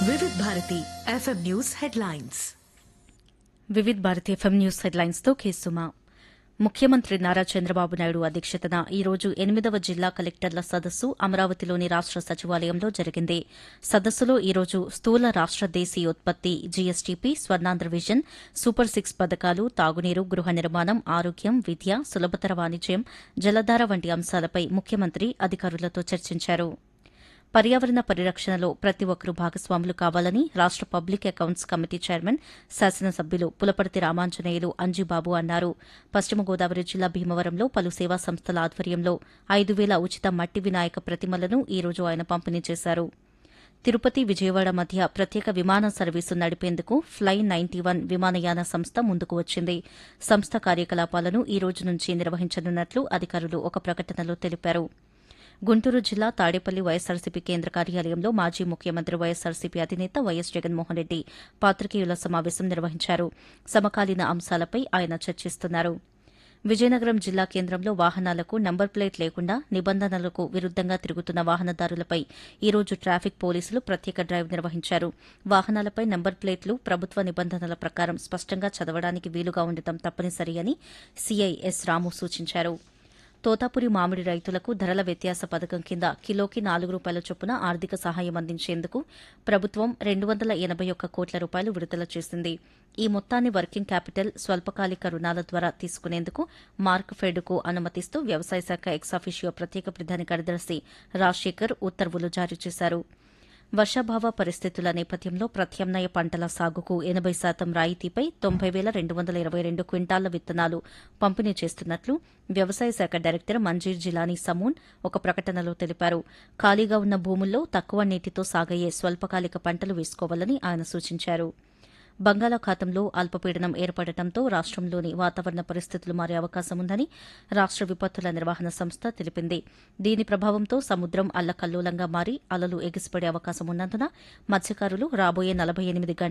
Vividh Bharati FM news headlines Vividh Bharati FM news headlines తో కేసుమా ముఖ్యమంత్రి నారా చంద్రబాబు నాయుడు అధ్యక్షతన ఈ రోజు ఎనిమిదవ జిల్లా కలెక్టర్ల సదస్సు అమరావతిలోని రాష్ట సచివాలయంలో జరిగింది సదస్సులో ఈ రోజు స్థూల రాష్ట దేశీయోత్పత్తి GSDP Swarnandhra vision super six పథకాలు తాగునీరు గృహ నిర్మాణం ఆరోగ్యం విద్య సులభతర వాణిజ్యం జలధార వంటి అంశాలపై ముఖ్యమంత్రి అధికారులతో చర్చించారు పర్యావరణ పరిరక్షణలో ప్రతి ఒక్కరూ భాగస్వాములు కావాలని రాష్ట పబ్లిక్ అకౌంట్స్ కమిటీ చైర్మన్ శాసనసభ్యులు పులపర్తి రామాంజనేయులు అంజీబాబు అన్నారు పశ్చిమ గోదావరి జిల్లా భీమవరంలో పలు సేవా సంస్థల ఆధ్వర్యంలో ఐదు వేల ఉచిత మట్టి వినాయక ప్రతిమలను ఈ రోజు ఆయన పంపిణీ చేశారు తిరుపతి విజయవాడ మధ్య ప్రత్యేక విమాన సర్వీసు నడిపేందుకు ఫ్లై నైన్టీ వన్ విమానయాన సంస్థ ముందుకు వచ్చింది సంస్థ కార్యకలాపాలను ఈ రోజు నుంచి నిర్వహించనున్నట్లు అధికారులు ఒక ప్రకటనలో తెలిపారు గుంటూరు జిల్లా తాడేపల్లి వైఎస్సార్సీపీ కేంద్ర కార్యాలయంలో మాజీ ముఖ్యమంత్రి వైఎస్సార్సీపీ అధినేత వైఎస్ జగన్మోహన్ రెడ్డి పాత్రికేయుల సమావేశం నిర్వహించారు సమకాలీన అంశాలపై ఆయన చర్చిస్తున్నారు విజయనగరం జిల్లా కేంద్రంలో వాహనాలకు నంబర్ ప్లేట్ లేకుండా నిబంధనలకు విరుద్దంగా తిరుగుతున్న వాహనదారులపై ఈ రోజు ట్రాఫిక్ పోలీసులు ప్రత్యేక డ్రైవ్ నిర్వహించారు వాహనాలపై నంబర్ ప్లేట్లు ప్రభుత్వ నిబంధనల ప్రకారం స్పష్టంగా చదవడానికి వీలుగా ఉండటం తప్పనిసరి అని సీఐ ఎస్ రాము సూచించారు తోతాపురి మామిడి రైతులకు ధరల వ్యత్యాస పథకం కింద కిలోకి నాలుగు రూపాయల చొప్పున ఆర్థిక సహాయం అందించేందుకు ప్రభుత్వం రెండు వందల ఎనబై ఒక్క కోట్ల రూపాయలు విడుదల చేసింది ఈ మొత్తాన్ని వర్కింగ్ క్యాపిటల్ స్వల్పకాలిక రుణాల ద్వారా తీసుకునేందుకు మార్క్ ఫెడ్కు అనుమతిస్తూ వ్యవసాయ శాఖ ఎక్సాఫిషియో ప్రత్యేక ప్రధాన కార్యదర్శి రాజశేఖర్ ఉత్తర్వులు జారీ చేశారు వర్షాభావ పరిస్థితుల నేపథ్యంలో ప్రత్యామ్నాయ పంటల సాగుకు ఎనబై శాతం రాయితీపై తొంభై వేల రెండు వందల ఇరవై రెండు క్వింటాళ్ల విత్తనాలు పంపిణీ చేస్తున్నట్లు వ్యవసాయ శాఖ డైరెక్టర్ మంజీర్ జిలానీ సమూన్ ఒక ప్రకటనలో తెలిపారు ఖాళీగా ఉన్న భూముల్లో తక్కువ నీటితో సాగయ్యే స్వల్పకాలిక పంటలు వేసుకోవాలని ఆయన సూచించారు బంగాళాఖాతంలో అల్పపీడనం ఏర్పడటంతో రాష్టంలోని వాతావరణ పరిస్థితులు మారే అవకాశం ఉందని రాష్ట విపత్తుల నిర్వహణ సంస్థ తెలిపింది దీని ప్రభావంతో సముద్రం అల్లకల్లోలంగా మారి అలలు ఎగిసిపడే అవకాశం ఉన్నందున మత్స్యకారులు రాబోయే నలభై ఎనిమిది